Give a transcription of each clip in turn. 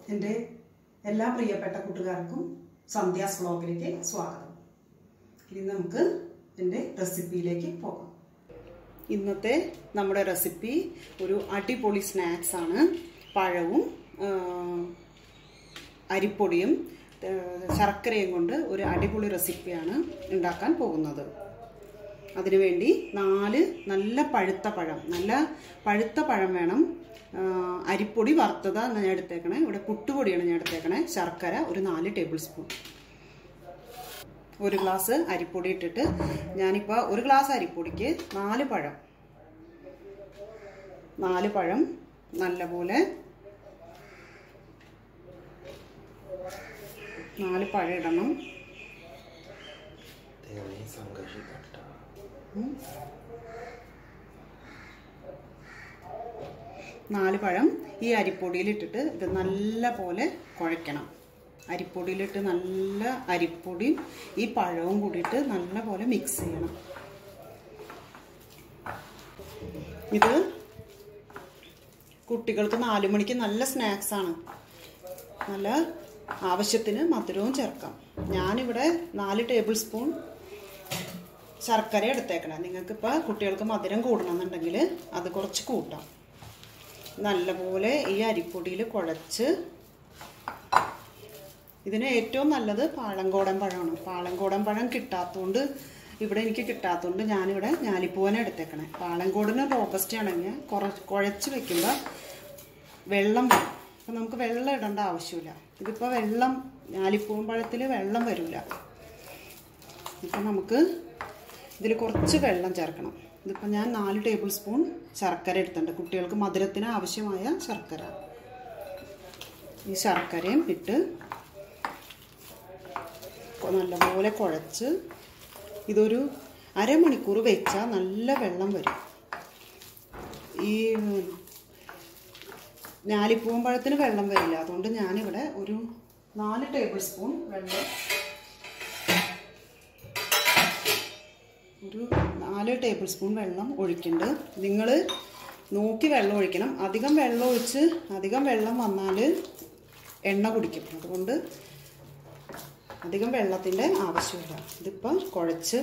എൻ്റെ എല്ലാ പ്രിയപ്പെട്ട കൂട്ടുകാർക്കും സന്ധ്യാസ് വ്ളോഗിലേക്ക് സ്വാഗതം ഇനി നമുക്ക് എൻ്റെ റെസിപ്പിയിലേക്ക് പോകാം ഇന്നത്തെ നമ്മുടെ റെസിപ്പി ഒരു അടിപൊളി സ്നാക്സ് ആണ് പഴവും ആ, അരിപ്പൊടിയും ആ, ശർക്കരയും കൊണ്ട് ഒരു അടിപൊളി റെസിപ്പിയാണ് ഉണ്ടാക്കാൻ പോകുന്നത് അതിനുവേണ്ടി നാല് നല്ല പഴുത്ത പഴം നല്ല പഴുത്ത പഴം വേണം ആ, അരിപ്പൊടി വറുത്തതാണ് ഞാൻ എടുത്തേക്കണേ ഇവിടെ പുട്ടുപൊടിയാണ് ഞാൻ എടുത്തേക്കണേ ശർക്കര ഒരു നാല് ടേബിൾ സ്പൂൺ ഒരു ഗ്ലാസ് അരിപ്പൊടി ഇട്ടിട്ട് ഞാനിപ്പോൾ ഒരു ഗ്ലാസ് അരിപ്പൊടിക്ക് നാല് പഴം നാല് പഴം നല്ലപോലെ നാല് പഴം ഇടണം तेने संघर्ष घटा ഉം. നാല് പഴം ഈ അരിപ്പൊടിയിൽ ഇട്ടിട്ട് ഇത് നല്ല പോലെ കുഴയ്ക്കണം അരിപ്പൊടിയിലിട്ട് നല്ല അരിപ്പൊടിയും ഈ പഴവും കൂടിയിട്ട് നല്ല പോലെ മിക്സ് ചെയ്യണം ഇത് കുട്ടികൾക്ക് നാല് മണിക്ക് നല്ല സ്നാക്സ് ആണ് നല്ല ആവശ്യത്തിന് മധുരവും ചേർക്കാം ഞാനിവിടെ നാല് ടേബിൾ സ്പൂൺ ശർക്കര എടുത്തേക്കണം നിങ്ങൾക്കിപ്പോൾ കുട്ടികൾക്ക് മധുരം കൂടണമെന്നുണ്ടെങ്കിൽ അത് കുറച്ച് കൂട്ടാം നല്ലപോലെ ഈ അരിപ്പൊടിയിൽ കുഴച്ച് ഇതിന് ഏറ്റവും നല്ലത് പാളങ്കോടൻ പഴമാണ് പാളങ്കോടൻ പഴം കിട്ടാത്തതുകൊണ്ട് ഇവിടെ എനിക്ക് കിട്ടാത്തതുകൊണ്ട് ഞാനിവിടെ ഞാലിപ്പൂവന എടുത്തേക്കണേ പാളങ്കോടിന് റോബസ്റ്റ് ആണെങ്കിൽ കുറ കുഴച്ച് വെക്കുമ്പോൾ വെള്ളം വരും അപ്പം നമുക്ക് വെള്ളം ഇടേണ്ട ആവശ്യമില്ല ഇതിപ്പോൾ വെള്ളം ഞാലിപ്പൂവൻ പഴത്തിൽ വെള്ളം വരില്ല ഇപ്പം നമുക്ക് ഇതിൽ കുറച്ച് വെള്ളം ചേർക്കണം ഇതിപ്പോൾ ഞാൻ നാല് ടേബിൾ സ്പൂൺ ശർക്കര എടുത്തിട്ടുണ്ട് കുട്ടികൾക്ക് മധുരത്തിന് ആവശ്യമായ ശർക്കര ഈ ശർക്കരയും ഇട്ട് കൊ- നല്ലപോലെ കുഴച്ച് ഇതൊരു അരമണിക്കൂർ വെച്ചാൽ നല്ല വെള്ളം വരും ഈ ഞാലിപ്പൂവൻ പഴത്തിന് വെള്ളം വരില്ല അതുകൊണ്ട് ഞാനിവിടെ ഒരു നാല് ടേബിൾ സ്പൂൺ വെള്ളം ഒരു നാല് ടേബിൾ സ്പൂൺ വെള്ളം ഒഴിക്കുന്നുണ്ട് നിങ്ങൾ നോക്കി വെള്ളം ഒഴിക്കണം അധികം വെള്ളം ഒഴിച്ച് അധികം വെള്ളം വന്നാൽ എണ്ണ കുടിക്കും അതുകൊണ്ട് അധികം വെള്ളത്തിൻ്റെ ആവശ്യമില്ല ഇതിപ്പോൾ കുഴച്ച്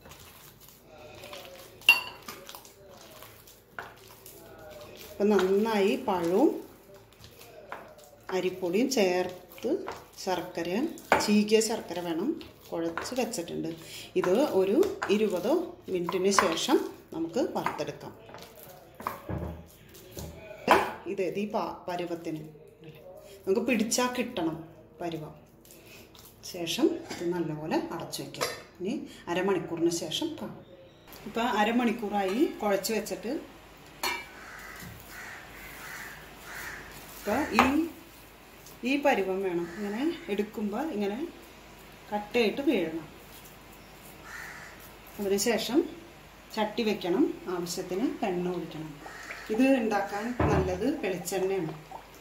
ഇപ്പം നന്നായി പഴവും അരിപ്പൊടിയും ചേർത്ത് ശർക്കര ചീകിയ ശർക്കര വേണം കുഴച്ച് വെച്ചിട്ടുണ്ട് ഇത് ഒരു ഇരുപതോ മിനിറ്റിന് ശേഷം നമുക്ക് വറുത്തെടുക്കാം ഇത് ഈ പാ പരുവത്തിന് നമുക്ക് പിടിച്ചാൽ കിട്ടണം പരുവം ശേഷം ഇത് നല്ലപോലെ അടച്ചു വയ്ക്കാം ഇനി അരമണിക്കൂറിന് ശേഷം കാണാം ഇപ്പം അരമണിക്കൂറായി കുഴച്ച് വെച്ചിട്ട് ഇപ്പം ഈ ഈ പരുവം വേണം ഇങ്ങനെ എടുക്കുമ്പോൾ ഇങ്ങനെ കട്ടയിട്ട് വീഴണം അതിനുശേഷം ചട്ടി വെക്കണം ആവശ്യത്തിന് എണ്ണ ഒഴിക്കണം ഇത് ഉണ്ടാക്കാൻ നല്ലത് വെളിച്ചെണ്ണയാണ്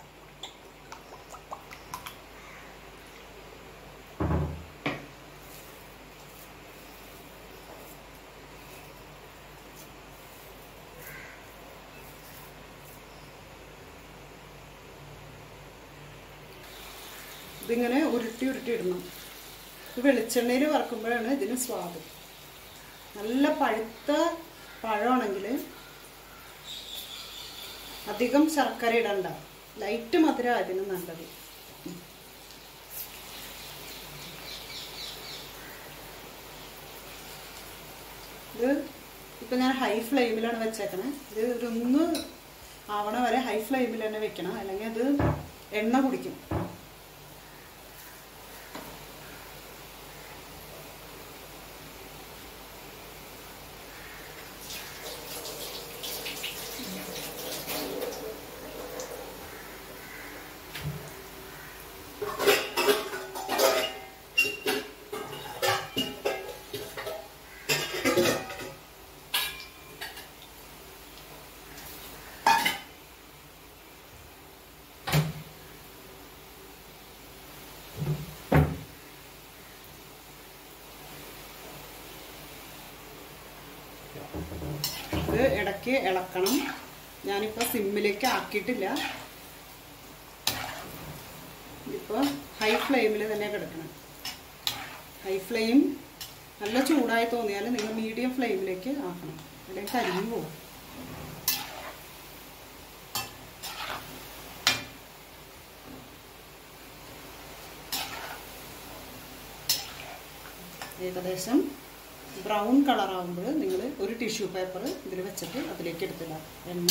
ഇതിങ്ങനെ ഉരുട്ടി ഉരുട്ടി ഇടണം ഇത് വെളിച്ചെണ്ണയിൽ വറക്കുമ്പോഴാണ് ഇതിന് സ്വാദ് നല്ല പഴുത്ത പഴമാണെങ്കിൽ അധികം ശർക്കര ഇടണ്ട ലൈറ്റ് മധുരം അതിന് നല്ലത് ഇത് ഇപ്പം ഞാൻ ഹൈ ഫ്ലെയിമിലാണ് വെച്ചേക്കണേ ഇത് ഇതൊന്ന് ആവണ വരെ ഹൈ ഫ്ലെയിമിൽ തന്നെ വെക്കണം അല്ലെങ്കിൽ അത് എണ്ണ കുടിക്കും ഇത് ഇടയ്ക്ക് ഇളക്കണം ഞാനിപ്പോൾ സിമ്മിലേക്ക് ആക്കിയിട്ടില്ല അപ്പോൾ ഹൈ ഫ്ലെയിമിൽ തന്നെ കിടക്കണം ഹൈ ഫ്ലെയിം നല്ല ചൂടായി തോന്നിയാൽ നിങ്ങൾ മീഡിയം ഫ്ലെയിമിലേക്ക് ആക്കണം അല്ലെങ്കിൽ കരിഞ്ഞു പോകും ഏകദേശം ബ്രൗൺ കളറാകുമ്പോൾ നിങ്ങൾ ഒരു ടിഷ്യൂ പേപ്പർ ഇതിൽ വെച്ചിട്ട് അതിലേക്ക് എടുത്തില്ല എണ്ണ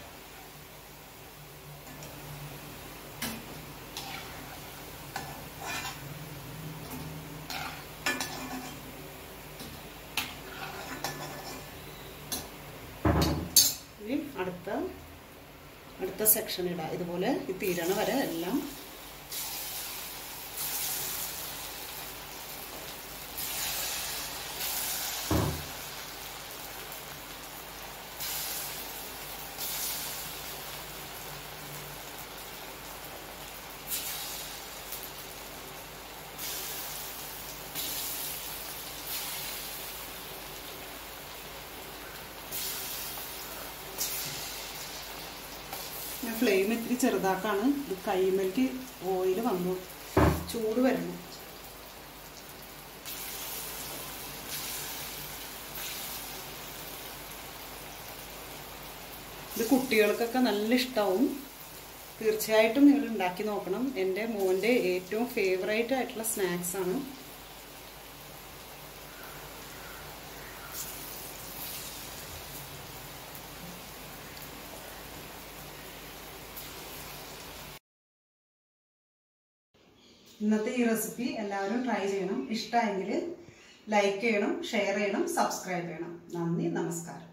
ഇനി അടുത്ത അടുത്ത സെക്ഷൻ ഇടാം ഇതുപോലെ ഈ തീരണ വരെ എല്ലാം ഞാൻ ഫ്ലെയിം ഇത്തിരി ചെറുതാക്കാണ് ഇത് കൈമേലേക്ക് ഓയിൽ വന്നു ചൂട് വരണം ഇത് കുട്ടികൾക്കൊക്കെ നല്ല ഇഷ്ടമാവും തീർച്ചയായിട്ടും നിങ്ങൾ ഉണ്ടാക്കി നോക്കണം എൻ്റെ മോൻ്റെ ഏറ്റവും ഫേവറേറ്റ് ആയിട്ടുള്ള സ്നാക്സ് ആണ് ഇന്നത്തെ ഈ റെസിപ്പി എല്ലാവരും ട്രൈ ചെയ്യണം ഇഷ്ടമായെങ്കിൽ ലൈക്ക് ചെയ്യണം ഷെയർ ചെയ്യണം സബ്സ്ക്രൈബ് ചെയ്യണം നന്ദി നമസ്കാരം